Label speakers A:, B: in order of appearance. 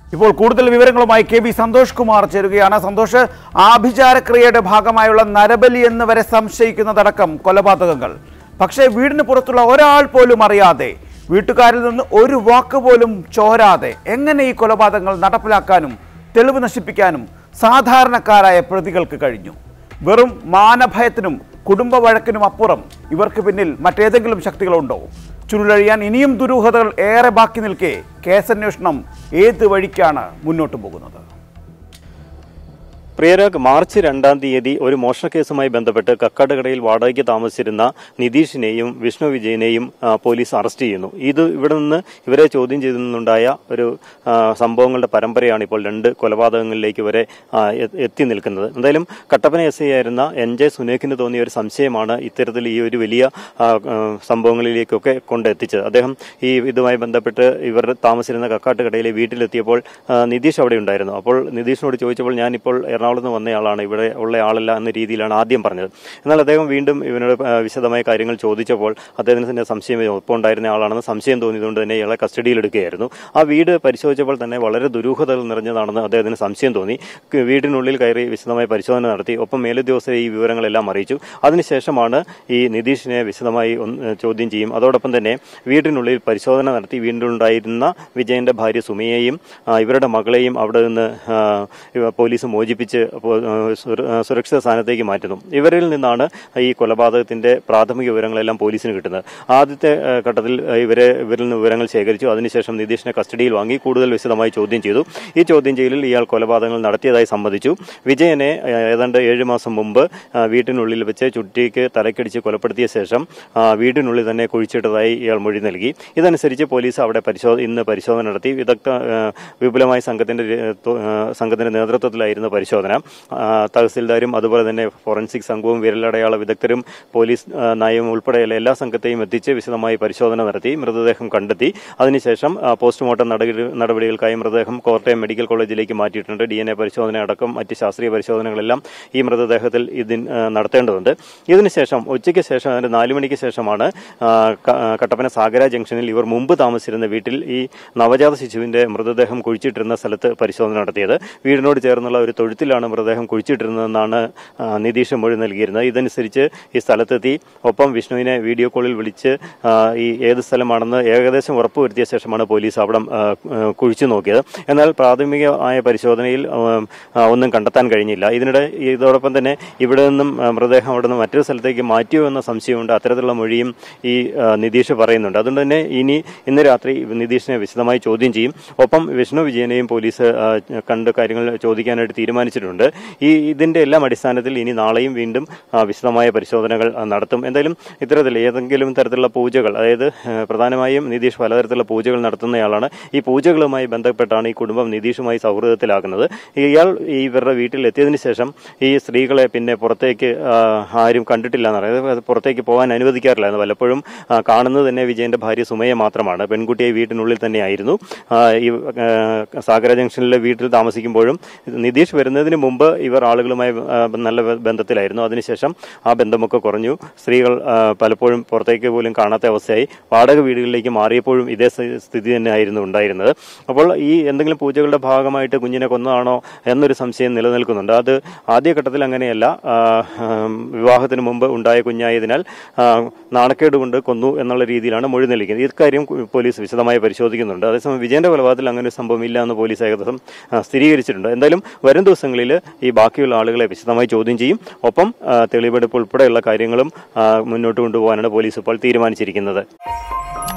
A: ഇപ്പോൾ കൂടുതൽ വിവരങ്ങളുമായി കെ ബി സന്തോഷ് കുമാർ ചേരുകയാണ് സന്തോഷ് ആഭിചാരക്രിയയുടെ ഭാഗമായുള്ള നരബലി എന്ന് വരെ സംശയിക്കുന്നതടക്കം കൊലപാതകങ്ങൾ പക്ഷേ വീടിന് പുറത്തുള്ള ഒരാൾ പോലും അറിയാതെ വീട്ടുകാരിൽ നിന്ന് ഒരു വാക്ക് പോലും ചോരാതെ എങ്ങനെ ഈ കൊലപാതകങ്ങൾ നടപ്പിലാക്കാനും തെളിവ് നശിപ്പിക്കാനും സാധാരണക്കാരായ പ്രതികൾക്ക് കഴിഞ്ഞു വെറും മാനഭയത്തിനും കുടുംബ വഴക്കിനും അപ്പുറം ഇവർക്ക് പിന്നിൽ മറ്റേതെങ്കിലും ശക്തികളുണ്ടോ ചുരുളഴിയാൻ ഇനിയും ദുരൂഹതകൾ ഏറെ ബാക്കി നിൽക്കെ കേസന്വേഷണം ഏത് വഴിക്കാണ് മുന്നോട്ട് പോകുന്നത്
B: പ്രിയരാഗ് മാർച്ച് രണ്ടാം തീയതി ഒരു മോഷണ കേസുമായി ബന്ധപ്പെട്ട് കക്കാടുകടയിൽ വാടകയ്ക്ക് താമസിച്ചിരുന്ന നിതീഷിനെയും വിഷ്ണു വിജയനെയും ആ, പോലീസ് അറസ്റ്റ് ചെയ്യുന്നു ഇത് ഇവിടെ നിന്ന് ഇവരെ ചോദ്യം ചെയ്തുണ്ടായ ഒരു ആ, സംഭവങ്ങളുടെ പരമ്പരയാണ് ഇപ്പോൾ രണ്ട് കൊലപാതകങ്ങളിലേക്ക് വരെ ആ, എ- എത്തി നിൽക്കുന്നത് എന്തായാലും കട്ടപ്പന എസ് ഐ ആയിരുന്ന എൻ ജെ സുനേഖിന് തോന്നിയ ഒരു സംശയമാണ് ഇത്തരത്തിൽ ഈ ഒരു വലിയ ആ, ആ, സംഭവങ്ങളിലേക്കൊക്കെ കൊണ്ടെത്തിച്ചത് അദ്ദേഹം ഈ ഇതുമായി ബന്ധപ്പെട്ട് ഇവർ താമസിച്ചിരുന്ന കക്കാട്ടുകടയിലെ വീട്ടിലെത്തിയപ്പോൾ ആ, നിതീഷ് അവിടെ ഉണ്ടായിരുന്നു അപ്പോൾ നിതീഷിനോട് ചോദിച്ചപ്പോൾ ഞാനിപ്പോൾ എറണാകുളത്ത് നിന്ന് വന്നയാളാണ് ഇവിടെ ഉള്ള ആളല്ല എന്ന രീതിയിലാണ് ആദ്യം പറഞ്ഞത് എന്നാൽ അദ്ദേഹം വീണ്ടും ഇവനോട് ആ, വിശദമായ കാര്യങ്ങൾ ചോദിച്ചപ്പോൾ അദ്ദേഹത്തിന് സംശയം ഒപ്പം ഉണ്ടായിരുന്ന ആളാണെന്ന് സംശയം തോന്നിയതുകൊണ്ട് തന്നെ ഇയാളെ കസ്റ്റഡിയിലെടുക്കുകയായിരുന്നു ആ വീട് പരിശോധിച്ചപ്പോൾ തന്നെ വളരെ ദുരൂഹതകൾ നിറഞ്ഞതാണെന്ന് അദ്ദേഹത്തിന് സംശയം തോന്നി ക- വീടിനുള്ളിൽ കയറി വിശദമായ പരിശോധന നടത്തി ഒപ്പം മേലുദ്യോഗസ്ഥരെ ഈ വിവരങ്ങളെല്ലാം അറിയിച്ചു അതിനുശേഷമാണ് ഈ നിതീഷിനെ വിശദമായി ഒന്ന് ചോദ്യം ചെയ്യും അതോടൊപ്പം തന്നെ വീടിനുള്ളിൽ പരിശോധന നടത്തി വീട്ടിലുണ്ടായിരുന്ന വിജയന്റെ ഭാര്യ സുമയെയും ആ, ഇവരുടെ മകളെയും അവിടെ നിന്ന് ആ, ഇവ പോലീസ് മോചിപ്പിച്ച് പോ- ആ, സുര- ആ, സുരക്ഷിത സ്ഥാനത്തേക്ക് മാറ്റുന്നു ഇവരിൽ നിന്നാണ് ഈ കൊലപാതകത്തിന്റെ പ്രാഥമിക വിവരങ്ങളെല്ലാം പോലീസിന് കിട്ടുന്നത് ആദ്യത്തെ ആ, ഘട്ടത്തിൽ ആ, ഇവരെ ഇവരിൽ നിന്ന് വിവരങ്ങൾ ശേഖരിച്ചു അതിനുശേഷം നിതീഷിനെ കസ്റ്റഡിയിൽ വാങ്ങി കൂടുതൽ വിശദമായി ചോദ്യം ചെയ്തു ഈ ചോദ്യം ചെയ്യലിൽ ഇയാൾ കൊലപാതകങ്ങൾ നടത്തിയതായി സമ്മതിച്ചു വിജയനെ ആ, ഏതാണ്ട് ഏഴ് മാസം മുമ്പ് ആ, വീട്ടിനുള്ളിൽ വെച്ച് ചുറ്റിക്ക് തലക്കടിച്ച് കൊലപ്പെടുത്തിയ ശേഷം ആ, വീടിനുള്ളിൽ തന്നെ കുഴിച്ചിട്ടതായി ഇയാൾ മൊഴി നൽകി ഇതനുസരിച്ച് പോലീസ് അവിടെ പരിശോധന ഇന്ന് പരിശോധന നടത്തി വിദഗ്ധ ആ, വിപുലമായ സംഘത്തിന്റെ രെ- തൊ- ആ, സംഘത്തിന്റെ നേതൃത്വത്തിലായിരുന്നു പരിശോധന ആ, തഹസിൽദാരും അതുപോലെ തന്നെ ഫോറൻസിക് സംഘവും വിരലടയാള വിദഗ്ധരും പോലീസ് ആ, നയവും ഉൾപ്പെടെയുള്ള എല്ലാ സംഘത്തെയും എത്തിച്ച് വിശദമായി പരിശോധന നടത്തി മൃതദേഹം കണ്ടെത്തി അതിനുശേഷം ആ, പോസ്റ്റ്മോർട്ടം നടപടി നടപടികൾക്കായി മൃതദേഹം കോട്ടയം മെഡിക്കൽ കോളേജിലേക്ക് മാറ്റിയിട്ടുണ്ട് ഡി എൻ എ പരിശോധന അടക്കം മറ്റ് ശാസ്ത്രീയ പരിശോധനകളെല്ലാം ഈ മൃതദേഹത്തിൽ ഇതിന് ആ, നടത്തേണ്ടതുണ്ട് ഇതിനുശേഷം ഉച്ചയ്ക്ക് ശേഷം അതിന്റെ നാല് മണിക്ക് ശേഷമാണ് ആ, ക- ആ, കട്ടപ്പന സാഗര ജംഗ്ഷനിൽ ഇവർ മുമ്പ് താമസിച്ചിരുന്ന വീട്ടിൽ ഈ നവജാത ശിശുവിന്റെ മൃതദേഹം കുഴിച്ചിട്ടിരുന്ന സ്ഥലത്ത് പരിശോധന നടത്തിയത് വീടിനോട് ചേർന്നുള്ള ഒരു തൊഴുത്തിലാണ് മൃതദേഹം കുഴിച്ചിട്ടിരുന്നതെന്നാണ് ആ, നിതീഷ് മൊഴി നൽകിയിരുന്നത് ഇതനുസരിച്ച് ഈ സ്ഥലത്തെത്തി ഒപ്പം വിഷ്ണുവിനെ വീഡിയോ കോളിൽ വിളിച്ച് ആ, ഈ ഏത് സ്ഥലമാണെന്ന് ഏകദേശം ഉറപ്പുവരുത്തിയ ശേഷമാണ് പോലീസ് അവിടെ ആ, ആ, കുഴിച്ചു നോക്കിയത് എന്നാൽ പ്രാഥമികമായ പരിശോധനയിൽ ആ, ആ, ഒന്നും കണ്ടെത്താൻ കഴിഞ്ഞില്ല ഇതിനിടെ ഇതോടൊപ്പം തന്നെ ഇവിടെ നിന്നും ആ, മൃതദേഹം അവിടെ നിന്ന് മറ്റൊരു സ്ഥലത്തേക്ക് മാറ്റിയോ എന്ന സംശയമുണ്ട് അത്തരത്തിലുള്ള മൊഴിയും ഈ ആ, നിതീഷ് പറയുന്നുണ്ട് അതുകൊണ്ട് തന്നെ ഇനി ഇന്ന് രാത്രി നിതീഷിനെ വിശദമായി ചോദ്യം ചെയ്യും ഒപ്പം വിഷ്ണു വിജയനെയും പോലീസ് ആ, കണ്ട് കാര്യങ്ങൾ ചോദിക്കാനായിട്ട് തീരുമാനിച്ചിട്ടുണ്ട് ഈ ഇതിന്റെ എല്ലാം അടിസ്ഥാനത്തിൽ ഇനി നാളെയും വീണ്ടും ആ, വിശദമായ പരിശോധനകൾ ആ, നടത്തും എന്തായാലും ഇത്തരത്തിൽ ഏതെങ്കിലും തരത്തിലുള്ള പൂജകൾ അതായത് ആ, പ്രധാനമായും നിതീഷ് പലതരത്തിലുള്ള പൂജകൾ നടത്തുന്നയാളാണ് ഈ പൂജകളുമായി ബന്ധപ്പെട്ടാണ് ഈ കുടുംബം നിതീഷുമായി സൗഹൃദത്തിലാക്കുന്നത് ഇയാൾ ഈ ഇവരുടെ വീട്ടിൽ എത്തിയതിനു ശേഷം ഈ സ്ത്രീകളെ പിന്നെ പുറത്തേക്ക് ആ, ആരും കണ്ടിട്ടില്ല എന്ന് പറയുന്നത് അത് പുറത്തേക്ക് പോകാൻ അനുവദിക്കാറില്ലായിരുന്നു പലപ്പോഴും ആ, കാണുന്നത് തന്നെ വിജയന്റെ ഭാര്യ സുമയെ മാത്രമാണ് പെൺകുട്ടിയെ വീട്ടിനുള്ളിൽ തന്നെയായിരുന്നു ആ, ഈ ആ, സാഗര ജംഗ്ഷനിലെ വീട്ടിൽ താമസിക്കുമ്പോഴും നിതീഷ് വരുന്നതിന് മുമ്പ് ഇവർ ആളുകളുമായി ആ, നല്ല ബ- ബന്ധത്തിലായിരുന്നു അതിനുശേഷം ആ ബന്ധമൊക്കെ കുറഞ്ഞു സ്ത്രീകൾ ആ, പലപ്പോഴും പുറത്തേക്ക് പോലും കാണാത്ത അവസ്ഥയായി വാടക വീടുകളിലേക്ക് മാറിയപ്പോഴും ഇതേ സ്ഥ- സ്ഥിതി തന്നെയായിരുന്നു ഉണ്ടായിരുന്നത് അപ്പോൾ ഈ എന്തെങ്കിലും പൂജകളുടെ ഭാഗമായിട്ട് കുഞ്ഞിനെ കൊന്നതാണോ എന്നൊരു സംശയം നിലനിൽക്കുന്നുണ്ട് അത് ആദ്യഘട്ടത്തിൽ അങ്ങനെയല്ല ആ, ആം, വിവാഹത്തിന് മുമ്പ് ഉണ്ടായ കുഞ്ഞായതിനാൽ ആ, നാണക്കേട് കൊണ്ട് കൊന്നു എന്നുള്ള രീതിയിലാണ് മൊഴി നൽകിയത് ഇക്കാര്യം കു- പോലീസ് വിശദമായി പരിശോധിക്കുന്നുണ്ട് അതേസമയം വിജയന്റെ കൊലപാതകത്തിൽ അങ്ങനെ ഒരു സംഭവം ഇല്ല എന്ന് പോലീസ് ഏകദേശം ആ, സ്ഥിരീകരിച്ചിട്ടുണ്ട് എന്തായാലും വരും ദിവസങ്ങളിൽ ഈ ബാക്കിയുള്ള ആളുകളെ വിശദമായി ചോദ്യം ചെയ്യും ഒപ്പം ആ, തെളിവെടുപ്പ് ഉൾപ്പെടെയുള്ള കാര്യങ്ങളും ആ, മുന്നോട്ട് കൊണ്ടുപോകാനാണ് പോലീസ് ഇപ്പോൾ തീരുമാനിച്ചിരിക്കുന്നത്